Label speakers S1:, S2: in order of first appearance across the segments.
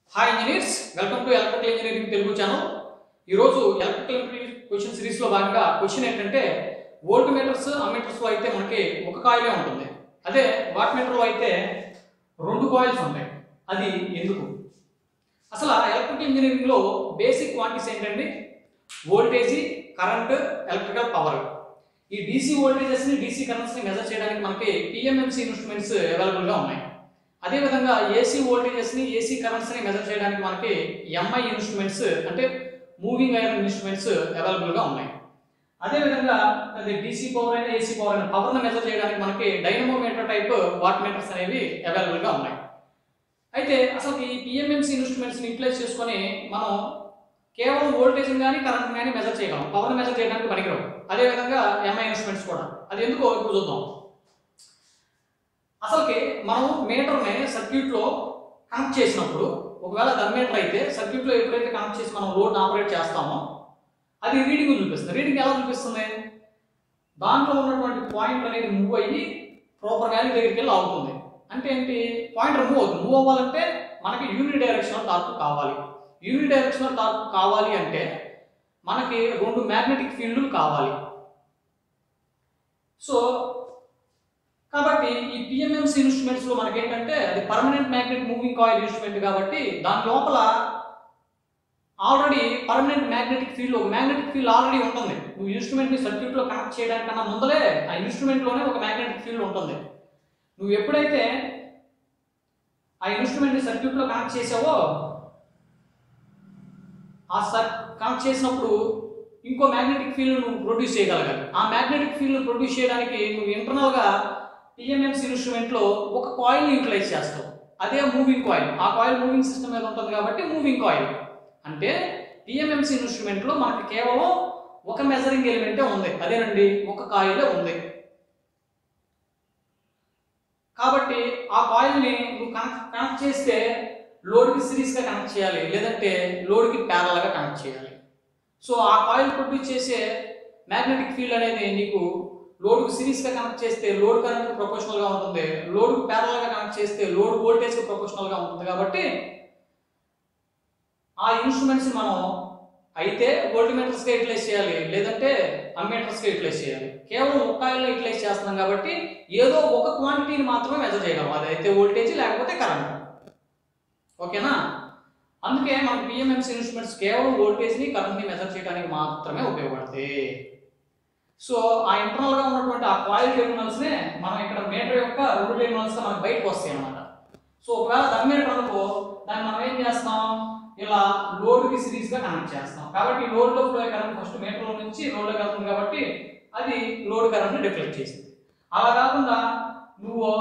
S1: hi engineers welcome to electrical engineering Telugu channel ఈరోజు electrical question సిరీస్లో భాగంగా క్వశ్చన్ ఏంటంటే వోల్ట్ మీటర్స్ అమ్మీటర్స్లో అయితే మనకి ఒక కాయిలే ఉంటుంది అదే వాట్ మీటర్లో అయితే రెండు కాయిల్స్ ఉంటాయి అది ఎందుకు అసలు ఎలక్ట్రికల్ ఇంజనీరింగ్లో బేసిక్ క్వాంటిటీస్ ఏంటండి వోల్టేజీ కరెంట్ ఎలక్ట్రికల్ పవర్ ఈ డీసీ వోల్టేజెస్ని డీసీ కరెంట్స్ని మెజర్ చేయడానికి మనకి పిఎంఎంసీ ఇన్స్ట్రుమెంట్స్ అవైలబుల్గా ఉన్నాయి అదేవిధంగా ఏసీ వోల్టేజెస్ని ఏసీ కరెంట్స్ని మెజర్ చేయడానికి మనకి ఎంఐ ఇన్స్ట్రుమెంట్స్ అంటే మూవింగ్ ఐరన్ ఇన్స్ట్రుమెంట్స్ అవైలబుల్గా ఉన్నాయి అదేవిధంగా అది డీసీ పవర్ అయినా ఏసీ పవర్ అయినా పవర్ని మెజర్ చేయడానికి మనకి డైనమోమీటర్ టైప్ వాట్ మీటర్స్ అనేవి అవైలబుల్గా ఉన్నాయి అయితే అసలు ఈ పిఎంఎంసీ ఇన్స్ట్రుమెంట్స్ని యూటిలైజ్ చేసుకొని మనం కేవలం వోల్టేజ్ కానీ కరెంట్ కానీ మెజర్ చేయగలం పవర్ మెజర్ చేయడానికి పనికిరావు అదేవిధంగా ఎంఐ ఇన్స్ట్రుమెంట్స్ కూడా అది ఎందుకో ఇప్పుడు చూద్దాం అసలుకి మనం మీటర్ని సర్క్యూట్లో కనెక్ట్ చేసినప్పుడు ఒకవేళ అది మీటర్ అయితే సర్క్యూట్లో ఎప్పుడైతే కనెక్ట్ చేసి మనం లోడ్ ఆపరేట్ చేస్తామో అది రీడింగ్ చూపిస్తుంది రీడింగ్ ఎలా చూపిస్తుంది దాంట్లో ఉన్నటువంటి పాయింట్ అనేది మూవ్ అయ్యి ప్రాపర్ వాల్యూ దగ్గరికి వెళ్ళి ఆగుతుంది అంటే ఏంటి పాయింట్ మూవ్ అవుతుంది మూవ్ అవ్వాలంటే మనకి యూని డైరెక్షనల్ టార్క్ కావాలి యూని డైరెక్షనల్ టార్క్ కావాలి అంటే మనకి రెండు మ్యాగ్నెటిక్ ఫీల్డ్లు కావాలి సో కాబట్టి ఈ పిఎంఎంసీ ఇన్స్ట్రుమెంట్స్ లో మనకి ఏంటంటే అది permanent magnet moving coil instrument కాబట్టి దాని లోపల ఆల్రెడీ పర్మనెంట్ మ్యాగ్నెటిక్ ఫీల్డ్ ఒక మ్యాగ్నెటిక్ ఫీల్డ్ ఆల్రెడీ ఉంటుంది నువ్వు ఇన్స్ట్రుమెంట్ ని సర్క్యూట్ లో కనెక్ట్ చేయడానికన్నా ముందలే ఆ ఇన్స్ట్రుమెంట్ లోనే ఒక మ్యాగ్నెటిక్ ఫీల్డ్ ఉంటుంది నువ్వు ఎప్పుడైతే ఆ ఇన్స్ట్రుమెంట్ ని సర్క్యూట్ లో కనెక్ట్ చేసావో ఆ సర్ కనెక్ట్ చేసినప్పుడు ఇంకో మ్యాగ్నెటిక్ ఫీల్డ్ నువ్వు ప్రొడ్యూస్ చేయగలగాలి ఆ మ్యాగ్నెటిక్ ఫీల్డ్ ప్రొడ్యూస్ చేయడానికి నువ్వు ఇంటర్నల్ గా పిఎంఎంస్ ఇన్స్ట్రుమెంట్ లో ఒక కాయిల్ ని యూటిలైజ్ చేస్తావు అదే మూవింగ్ కాయిల్ ఆ కాయిల్ మూవింగ్ సిస్టమ్ మీద ఉంటుంది కాబట్టి మూవింగ్ కాయిల్ అంటే పిఎంఎంసీ ఇన్స్ట్రుమెంట్ లో మనకి కేవలం ఒక మెజరింగ్ ఎలిమెంటే ఉంది అదేనండి ఒక కాయిలే ఉంది కాబట్టి ఆ కాయిల్ని నువ్వు కనెక్ట్ కనెక్ట్ చేస్తే లోడ్కి సిరీస్గా కనెక్ట్ చేయాలి లేదంటే లోడ్కి ప్యారల్గా కనెక్ట్ చేయాలి సో ఆ కాయిల్ ప్రొడ్యూస్ చేసే మ్యాగ్నెటిక్ ఫీల్డ్ అనేది నీకు లోడ్కు సిరీస్గా కనెక్ట్ చేస్తే లోడ్ కరెంట్కి ప్రొపోషనల్గా ఉంటుంది లోడ్కు ప్యారల్గా కనెక్ట్ చేస్తే లోడ్ వోల్టేజ్కి ప్రొపోషనల్గా ఉంటుంది కాబట్టి ఆ ఇన్స్ట్రుమెంట్స్ మనం అయితే వోల్టీమీటర్స్గా యూటిలైజ్ చేయాలి లేదంటే అమ్మీటర్స్గా యూటిలైజ్ చేయాలి కేవలం ఒక కాయిల్లో యూటిలైజ్ చేస్తున్నాం కాబట్టి ఏదో ఒక క్వాంటిటీని మాత్రమే మెజర్ చేయగలం అది అయితే వోల్టేజ్ లేకపోతే కరెంట్ ఓకేనా అందుకే మన పిఎంఎంసీ ఇన్స్ట్రుమెంట్స్ కేవలం వోల్టేజ్ని కరెంట్ని మెజర్ చేయడానికి మాత్రమే ఉపయోగపడతాయి సో ఆ ఇంటర్నల్ గా ఉన్నటువంటి ఆ కాయిల్ టెర్మినల్స్ నే మనం ఇక్కడ మీటర్ యొక్క రెండు టెర్మినల్స్ గా మనకు బయటకు వస్తాయి అన్నమాట సో ఒకవేళ దమ్మీటర్ అనుకో దాన్ని మనం ఏం చేస్తాం ఇలా లోడ్ కి సిరీస్ గా కనెక్ట్ చేస్తాం కాబట్టి లోడ్ లో ఫ్లో కరెంట్ ఫస్ట్ మీటర్ లో నుంచి లోడ్ లోకి వెళ్తుంది కాబట్టి అది లోడ్ కరెంట్ డిఫ్లెక్ట్ చేసింది అలా కాకుండా నువ్వు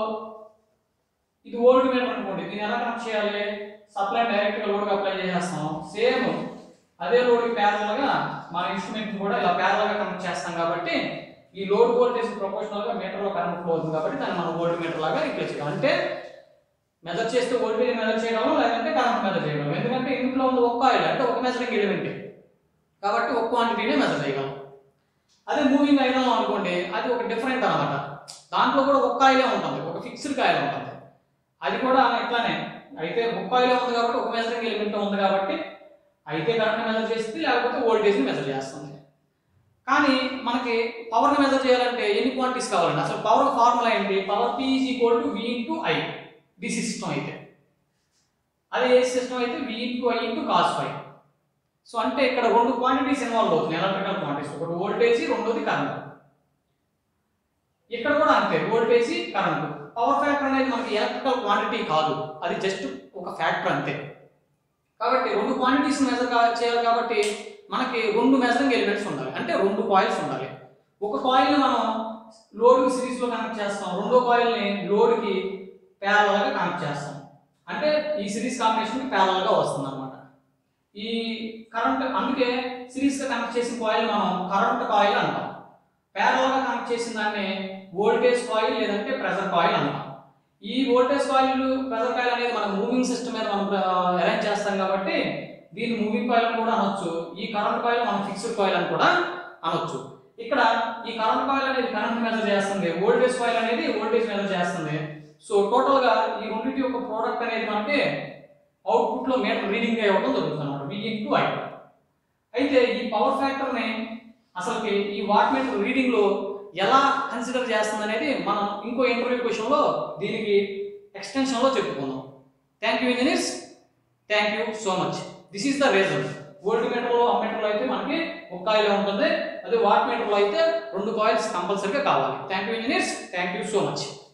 S1: ఇది ఓల్డ్ మీటర్ అనుకోండి దీన్ని ఎలా కనెక్ట్ చేయాలి సప్లై డైరెక్ట్ గా లోడ్ అప్లై చేసేస్తాం సేమ్ అదే లోడ్ కి ప్యారల్ గా మన ఇన్స్ట్రుమెంట్ కూడా ఇలా ప్యారల్ గా కనెక్ట్ చేస్తాం కాబట్టి ఈ లోడ్ వోల్టేజ్ ప్రొపోర్షనల్ గా మీటర్ లో కరెంట్ ఫ్లో అవుతుంది కాబట్టి దాన్ని మనం వోల్ట్ మీటర్ లాగా రిప్లేస్ చేయాలి అంటే మెజర్ చేస్తే వోల్టేజ్ మెజర్ చేయగలం లేదంటే కరెంట్ మెజర్ చేయగలం ఎందుకంటే ఇంట్లో ఉంది ఒక్క ఆయిల్ అంటే ఒక మెజరింగ్ ఎలిమెంట్ కాబట్టి ఒక క్వాంటిటీనే మెజర్ చేయగలం అదే మూవింగ్ ఐరన్ అనుకోండి అది ఒక డిఫరెంట్ అన్నమాట దాంట్లో కూడా ఒక్క ఆయిలే ఉంటుంది ఒక ఫిక్స్డ్ కాయిల్ ఉంటుంది అది కూడా ఇట్లానే అయితే ఒక్క ఆయిలే ఉంది కాబట్టి ఒక మెజరింగ్ ఎలిమెంట్ ఉంది కాబట్టి అయితే కరెంట్ మెజర్ చేస్తుంది లేకపోతే వోల్టేజ్ని మెజర్ చేస్తుంది కానీ మనకి పవర్ని మెజర్ చేయాలంటే ఎన్ని క్వాంటిటీస్ కావాలండి అసలు పవర్ ఫార్ములా ఏంటి power P is equal to V into I DC system అయితే అదే ఏసీ సిస్టమ్ అయితే V into I into cos phi so అంటే ఇక్కడ రెండు క్వాంటిటీస్ ఇన్వాల్వ్ అవుతున్నాయి ఎలక్ట్రికల్ క్వాంటిటీస్ ఒకటి వోల్టేజ్ రెండోది కరెంట్ ఇక్కడ కూడా అంతే వోల్టేజ్ కరెంట్ పవర్ ఫ్యాక్టర్ అనేది మనకి ఎలక్ట్రికల్ క్వాంటిటీ కాదు అది జస్ట్ ఒక ఫ్యాక్టర్ అంతే కాబట్టి రెండు క్వాంటిటీస్ మెజర్ చేయాలి కాబట్టి మనకి రెండు మెజరింగ్ ఎలిమెంట్స్ ఉండాలి అంటే రెండు కాయిల్స్ ఉండాలి ఒక కాయిల్ని మనం లోడ్కి సిరీస్లో కనెక్ట్ చేస్తాం రెండో కాయిల్ని లోడ్కి ప్యారల్గా కనెక్ట్ చేస్తాం అంటే ఈ సిరీస్ కాంబినేషన్కి ప్యారల్గా వస్తుంది అనమాట ఈ కరెంట్ అందుకే సిరీస్గా కనెక్ట్ చేసిన కాయిల్ మనం కరెంట్ కాయిల్ అంటాం ప్యారల్గా కనెక్ట్ చేసిన దాన్ని వోల్టేజ్ కాయిల్ లేదంటే ప్రెషర్ కాయిల్ అంటాం ఈ వోల్టేజ్ కాయిల్ ప్రెషర్ కాయిల్ అనేది మనం మూవింగ్ సిస్టమ్ మీద మనం అరేంజ్ చేస్తాం కాబట్టి దీన్ని మూవింగ్ కాయిల్ అని కూడా అనొచ్చు ఈ కరెంట్ కాయిల్ మనం ఫిక్స్డ్ కాయిల్ అని కూడా అనొచ్చు ఇక్కడ ఈ కరెంట్ కాయిల్ అనేది కరెంట్ మెజర్ చేస్తుంది వోల్టేజ్ కాయిల్ అనేది వోల్టేజ్ మెజర్ చేస్తుంది సో టోటల్ గా ఈ రెండింటి యొక్క ప్రోడక్ట్ అనేది మనకి అవుట్పుట్లో మీటర్ రీడింగ్ ఇవ్వడం జరుగుతుంది అనమాట వి ఇంటూ ఐ అయితే ఈ పవర్ ఫ్యాక్టర్ని అసలుకి ఈ వాట్ మీటర్ రీడింగ్లో ఎలా కన్సిడర్ చేస్తుంది అనేది మనం ఇంకో ఇంటర్వ్యూ క్వశ్చన్లో దీనికి ఎక్స్టెన్షన్లో చెప్పుకుందాం thank you engineers thank you so much this is the reason volt మీటర్లో అమ్మీటర్లో అయితే మనకి ఒక కాయిలే ఉంటుంది అదే వాట్ మీటర్లో అయితే రెండు కాయిల్స్ కంపల్సరీగా కావాలి thank you engineers thank you so much